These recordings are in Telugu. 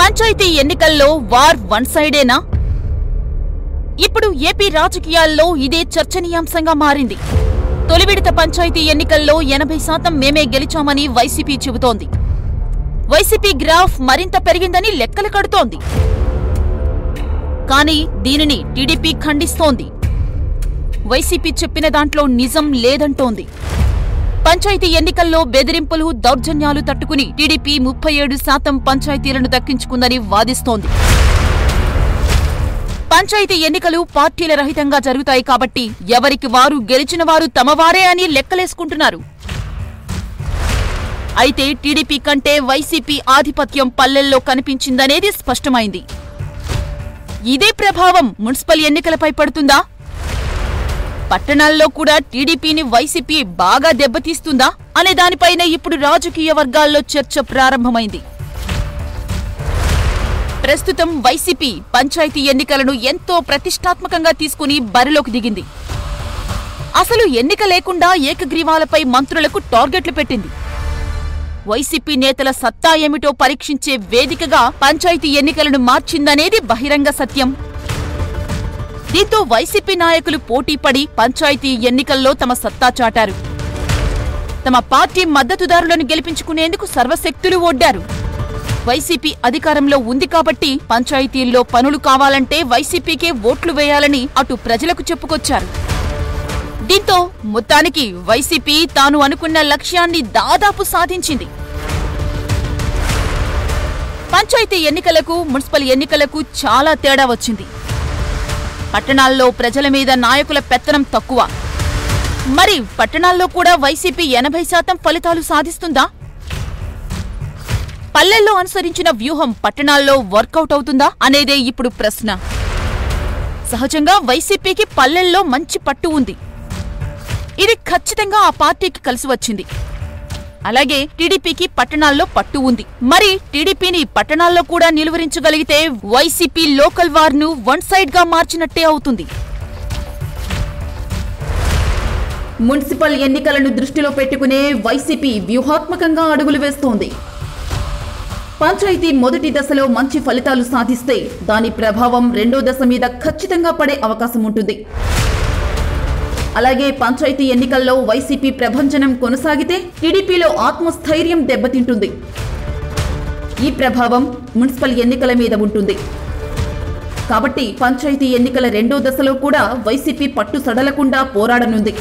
పంచాయతీ ఎన్నికల్లో వార్ వన్ సైడేనా ఇప్పుడు ఏపీ రాజకీయాల్లో ఇదే చర్చనీయాంశంగా మారింది తొలి విడత పంచాయతీ ఎన్నికల్లో ఎనభై శాతం మేమే గెలిచామని వైసీపీ చెబుతోంది వైసీపీ గ్రాఫ్ మరింత పెరిగిందని లెక్కలు కడుతోంది కానీ దీనిని టీడీపీ ఖండిస్తోంది వైసీపీ చెప్పిన దాంట్లో నిజం లేదంటోంది పంచాయతీ ఎన్నికల్లో బెదిరింపులు దౌర్జన్యాలు తట్టుకుని టీడీపీ ముప్పై ఏడు శాతం పంచాయతీలను దక్కించుకుందని వాదిస్తోంది పంచాయతీ ఎన్నికలు పార్టీల రహితంగా జరుగుతాయి కాబట్టి ఎవరికి వారు గెలిచిన వారు తమవారే అని లెక్కలేసుకుంటున్నారు అయితే టీడీపీ కంటే వైసీపీ ఆధిపత్యం పల్లెల్లో కనిపించిందనేది స్పష్టమైంది ఇదే ప్రభావం మున్సిపల్ ఎన్నికలపై పడుతుందా పట్టణాల్లో కూడా టీడీపీని వైసీపీ బాగా దెబ్బతీస్తుందా అనే దానిపైన ఇప్పుడు రాజకీయ వర్గాల్లో చర్చ ప్రారంభమైంది ప్రస్తుతం వైసీపీ పంచాయతీ ఎన్నికలను ఎంతో ప్రతిష్టాత్మకంగా తీసుకుని బరిలోకి దిగింది అసలు ఎన్నిక లేకుండా ఏకగ్రీవాలపై మంత్రులకు టార్గెట్లు పెట్టింది వైసీపీ నేతల సత్తా ఏమిటో పరీక్షించే వేదికగా పంచాయతీ ఎన్నికలను మార్చిందనేది బహిరంగ సత్యం దీంతో వైసీపీ నాయకులు పోటీపడి పంచాయతీ ఎన్నికల్లో తమ సత్తా చాటారు తమ పార్టీ మద్దతుదారులను గెలిపించుకునేందుకు సర్వశక్తులు ఒడ్డారు వైసీపీ అధికారంలో ఉంది కాబట్టి పంచాయతీల్లో పనులు కావాలంటే వైసీపీకే ఓట్లు వేయాలని అటు ప్రజలకు చెప్పుకొచ్చారు దీంతో మొత్తానికి వైసీపీ తాను అనుకున్న లక్ష్యాన్ని దాదాపు సాధించింది పంచాయతీ ఎన్నికలకు మున్సిపల్ ఎన్నికలకు చాలా తేడా వచ్చింది పట్టణాల్లో ప్రజల మీద నాయకుల పెత్తనం తక్కువ మరి పట్టణాల్లో కూడా వైసీపీ ఎనభై శాతం ఫలితాలు సాధిస్తుందా పల్లెల్లో అనుసరించిన వ్యూహం పట్టణాల్లో వర్కౌట్ అవుతుందా అనేదే ఇప్పుడు ప్రశ్న సహజంగా వైసీపీకి పల్లెల్లో మంచి పట్టు ఉంది ఇది ఖచ్చితంగా ఆ పార్టీకి కలిసి వచ్చింది అలాగే టీడీపీకి పట్టణాల్లో పట్టు ఉంది మరి టీడీపీని పట్టణాల్లో కూడా నిలువరించగలిగితే వైసీపీ లోకల్ వార్ను వన్ సైడ్ గా మార్చినట్టే అవుతుంది మున్సిపల్ ఎన్నికలను దృష్టిలో పెట్టుకునే వైసీపీ వ్యూహాత్మకంగా అడుగులు వేస్తోంది పంచాయతీ మొదటి దశలో మంచి ఫలితాలు సాధిస్తే దాని ప్రభావం రెండో దశ మీద ఖచ్చితంగా పడే అవకాశం ఉంటుంది అలాగే పంచాయతీ ఎన్నికల్లో వైసీపీ ప్రభంజనం కొనసాగితే టీడీపీలో ఆత్మస్థైర్యం దెబ్బతింటుంది ఈ ప్రభావం మున్సిపల్ ఎన్నికల మీద ఉంటుంది కాబట్టి పంచాయతీ ఎన్నికల రెండో దశలో కూడా వైసీపీ పట్టు సడలకుండా పోరాడనుంది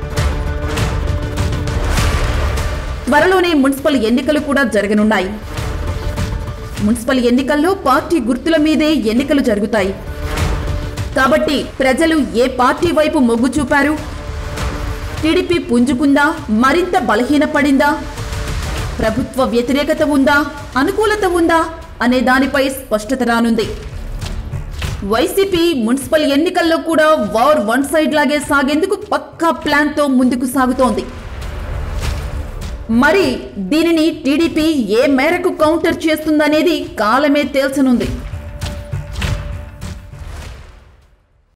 త్వరలోనే మున్సిపల్ ఎన్నికలు కూడా జరగనున్నాయి మున్సిపల్ ఎన్నికల్లో పార్టీ గుర్తుల మీదే ఎన్నికలు జరుగుతాయి కాబట్టి ప్రజలు ఏ పార్టీ వైపు మొగ్గు చూపారు టీడీపీ పుంజుకుందా మరింత బలహీనపడిందా ప్రభుత్వ వ్యతిరేకత ఉందా అనుకూలత ఉందా అనే దానిపై స్పష్టత రానుంది వైసీపీ మున్సిపల్ ఎన్నికల్లో కూడా వార్ వన్ సైడ్ లాగే సాగేందుకు పక్కా ప్లాన్తో ముందుకు సాగుతోంది మరి దీనిని టీడీపీ ఏ మేరకు కౌంటర్ చేస్తుందనేది కాలమే తేల్చనుంది